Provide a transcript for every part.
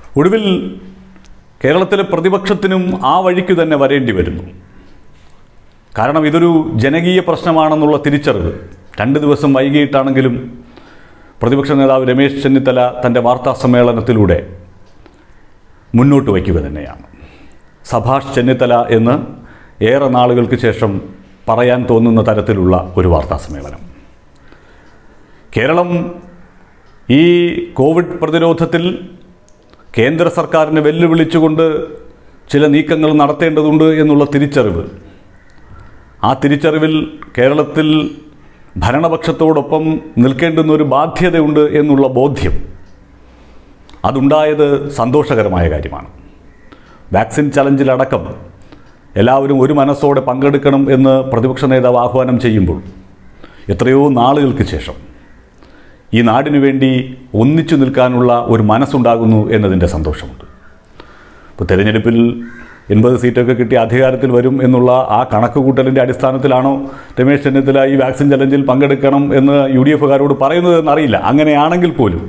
ഒടുവിൽ കേരളത്തിലെ പ്രതിപക്ഷത്തിനും ആ വഴിക്ക് തന്നെ വരേണ്ടി വരുന്നു കാരണം ഇതൊരു ജനകീയ പ്രശ്നമാണെന്നുള്ള തിരിച്ചറിവ് രണ്ട് ദിവസം വൈകിട്ടാണെങ്കിലും പ്രതിപക്ഷ നേതാവ് രമേശ് ചെന്നിത്തല തൻ്റെ വാർത്താ സമ്മേളനത്തിലൂടെ മുന്നോട്ട് വയ്ക്കുക തന്നെയാണ് സഭാഷ് ചെന്നിത്തല എന്ന് ഏറെ നാളുകൾക്ക് ശേഷം പറയാൻ തോന്നുന്ന തരത്തിലുള്ള ഒരു വാർത്താ സമ്മേളനം കേരളം ഈ കോവിഡ് പ്രതിരോധത്തിൽ കേന്ദ്ര സർക്കാരിനെ വെല്ലുവിളിച്ചുകൊണ്ട് ചില നീക്കങ്ങൾ നടത്തേണ്ടതുണ്ട് എന്നുള്ള തിരിച്ചറിവ് ആ തിരിച്ചറിവിൽ കേരളത്തിൽ ഭരണപക്ഷത്തോടൊപ്പം നിൽക്കേണ്ടുന്ന ഒരു ബാധ്യതയുണ്ട് എന്നുള്ള ബോധ്യം അതുണ്ടായത് സന്തോഷകരമായ കാര്യമാണ് വാക്സിൻ ചലഞ്ചിലടക്കം എല്ലാവരും ഒരു മനസ്സോടെ പങ്കെടുക്കണം എന്ന് പ്രതിപക്ഷ നേതാവ് ആഹ്വാനം ചെയ്യുമ്പോൾ എത്രയോ നാളുകൾക്ക് ശേഷം ഈ നാടിനു വേണ്ടി ഒന്നിച്ചു നിൽക്കാനുള്ള ഒരു മനസ്സുണ്ടാകുന്നു എന്നതിൻ്റെ സന്തോഷമുണ്ട് ഇപ്പോൾ തെരഞ്ഞെടുപ്പിൽ എൺപത് സീറ്റൊക്കെ കിട്ടി അധികാരത്തിൽ വരും എന്നുള്ള ആ കണക്കുകൂട്ടലിൻ്റെ അടിസ്ഥാനത്തിലാണോ രമേശ് ചെന്നിത്തല ഈ വാക്സിൻ ചലഞ്ചിൽ പങ്കെടുക്കണം എന്ന് യു ഡി എഫുകാരോട് പറയുന്നത് എന്നറിയില്ല അങ്ങനെയാണെങ്കിൽ പോലും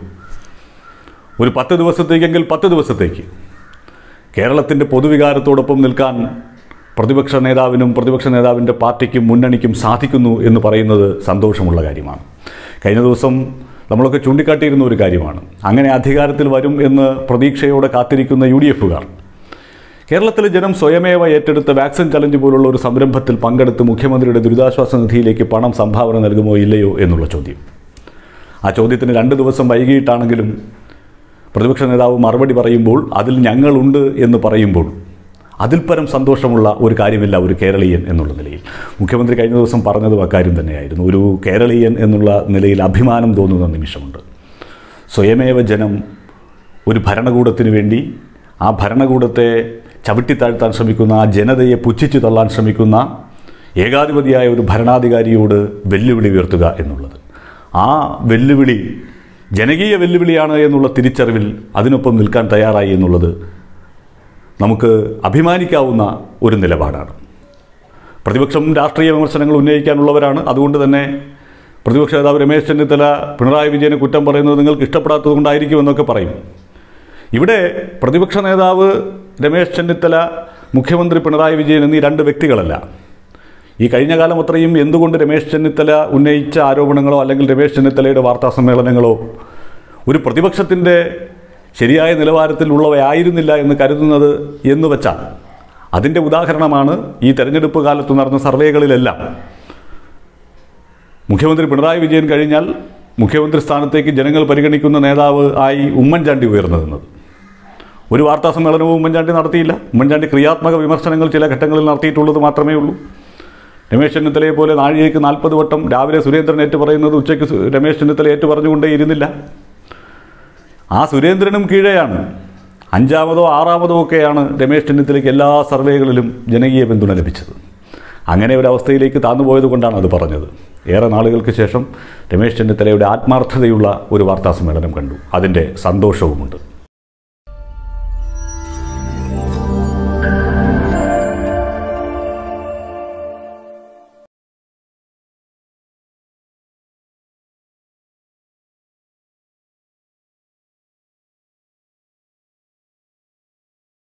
ഒരു പത്ത് ദിവസത്തേക്കെങ്കിൽ പത്ത് ദിവസത്തേക്ക് കേരളത്തിൻ്റെ പൊതുവികാരത്തോടൊപ്പം നിൽക്കാൻ പ്രതിപക്ഷ നേതാവിനും പ്രതിപക്ഷ നേതാവിൻ്റെ പാർട്ടിക്കും മുന്നണിക്കും സാധിക്കുന്നു എന്ന് പറയുന്നത് സന്തോഷമുള്ള കാര്യമാണ് കഴിഞ്ഞ ദിവസം നമ്മളൊക്കെ ചൂണ്ടിക്കാട്ടിയിരുന്ന ഒരു കാര്യമാണ് അങ്ങനെ അധികാരത്തിൽ വരും എന്ന് പ്രതീക്ഷയോടെ കാത്തിരിക്കുന്ന യു ഡി എഫുകാർ കേരളത്തിലെ ജനം സ്വയമേവ ഏറ്റെടുത്ത വാക്സിൻ ചലഞ്ച് പോലുള്ള ഒരു സംരംഭത്തിൽ പങ്കെടുത്ത് മുഖ്യമന്ത്രിയുടെ ദുരിതാശ്വാസ നിധിയിലേക്ക് പണം സംഭാവന നൽകുമോ ഇല്ലയോ എന്നുള്ള ചോദ്യം ആ ചോദ്യത്തിന് രണ്ട് ദിവസം വൈകിട്ടാണെങ്കിലും പ്രതിപക്ഷ നേതാവ് മറുപടി പറയുമ്പോൾ അതിൽ ഞങ്ങളുണ്ട് എന്ന് പറയുമ്പോൾ അതിൽ പരം സന്തോഷമുള്ള ഒരു കാര്യമില്ല ഒരു കേരളീയൻ എന്നുള്ള നിലയിൽ മുഖ്യമന്ത്രി കഴിഞ്ഞ ദിവസം പറഞ്ഞതും അക്കാര്യം തന്നെയായിരുന്നു ഒരു കേരളീയൻ എന്നുള്ള നിലയിൽ അഭിമാനം തോന്നുന്ന നിമിഷമുണ്ട് സ്വയമേവ ജനം ഒരു ഭരണകൂടത്തിന് വേണ്ടി ആ ഭരണകൂടത്തെ ചവിട്ടിത്താഴ്ത്താൻ ശ്രമിക്കുന്ന ആ ജനതയെ പുച്ഛിച്ചു തള്ളാൻ ശ്രമിക്കുന്ന ഏകാധിപതിയായ ഒരു ഭരണാധികാരിയോട് വെല്ലുവിളി ഉയർത്തുക എന്നുള്ളത് ആ വെല്ലുവിളി ജനകീയ വെല്ലുവിളിയാണ് എന്നുള്ള തിരിച്ചറിവിൽ അതിനൊപ്പം നിൽക്കാൻ തയ്യാറായി എന്നുള്ളത് നമുക്ക് അഭിമാനിക്കാവുന്ന ഒരു നിലപാടാണ് പ്രതിപക്ഷം രാഷ്ട്രീയ വിമർശനങ്ങൾ ഉന്നയിക്കാനുള്ളവരാണ് അതുകൊണ്ട് തന്നെ പ്രതിപക്ഷ നേതാവ് രമേശ് ചെന്നിത്തല പിണറായി വിജയനെ കുറ്റം പറയുന്നത് നിങ്ങൾക്ക് ഇഷ്ടപ്പെടാത്തത് കൊണ്ടായിരിക്കുമെന്നൊക്കെ പറയും ഇവിടെ പ്രതിപക്ഷ നേതാവ് രമേശ് ചെന്നിത്തല മുഖ്യമന്ത്രി പിണറായി വിജയൻ എന്നീ രണ്ട് വ്യക്തികളല്ല ഈ കഴിഞ്ഞ കാലം അത്രയും എന്തുകൊണ്ട് രമേശ് ചെന്നിത്തല ഉന്നയിച്ച ആരോപണങ്ങളോ അല്ലെങ്കിൽ രമേശ് ചെന്നിത്തലയുടെ വാർത്താ സമ്മേളനങ്ങളോ ഒരു പ്രതിപക്ഷത്തിൻ്റെ ശരിയായ നിലവാരത്തിലുള്ളവയായിരുന്നില്ല എന്ന് കരുതുന്നത് എന്ന് വച്ചാൽ അതിൻ്റെ ഉദാഹരണമാണ് ഈ തെരഞ്ഞെടുപ്പ് കാലത്ത് നടന്ന സർവേകളിലെല്ലാം മുഖ്യമന്ത്രി പിണറായി വിജയൻ കഴിഞ്ഞാൽ മുഖ്യമന്ത്രി സ്ഥാനത്തേക്ക് ജനങ്ങൾ പരിഗണിക്കുന്ന നേതാവ് ആയി ഉമ്മൻചാണ്ടി ഉയർന്നതെന്നത് ഒരു വാർത്താ സമ്മേളനവും ഉമ്മൻചാണ്ടി നടത്തിയില്ല ഉമ്മൻചാണ്ടി ക്രിയാത്മക വിമർശനങ്ങൾ ചില ഘട്ടങ്ങളിൽ നടത്തിയിട്ടുള്ളത് മാത്രമേ ഉള്ളൂ രമേശ് ചെന്നിത്തലയെ പോലെ നാഴികയ്ക്ക് നാൽപ്പത് വട്ടം രാവിലെ സുരേന്ദ്രൻ ഏറ്റു പറയുന്നത് ഉച്ചയ്ക്ക് സു- രമേശ് ചെന്നിത്തല ഏറ്റു പറഞ്ഞുകൊണ്ടേ ഇരുന്നില്ല ആ സുരേന്ദ്രനും കീഴെയാണ് അഞ്ചാമതോ ആറാമതോ ഒക്കെയാണ് രമേശ് ചെന്നിത്തലയ്ക്ക് എല്ലാ സർവേകളിലും ജനകീയ പിന്തുണ ലഭിച്ചത് അങ്ങനെ ഒരു അവസ്ഥയിലേക്ക് താന്നുപോയത് കൊണ്ടാണ് അത് പറഞ്ഞത് ഏറെ നാളുകൾക്ക് ശേഷം രമേശ് ചെന്നിത്തലയുടെ ആത്മാർത്ഥതയുള്ള ഒരു വാർത്താ സമ്മേളനം കണ്ടു അതിൻ്റെ സന്തോഷവുമുണ്ട്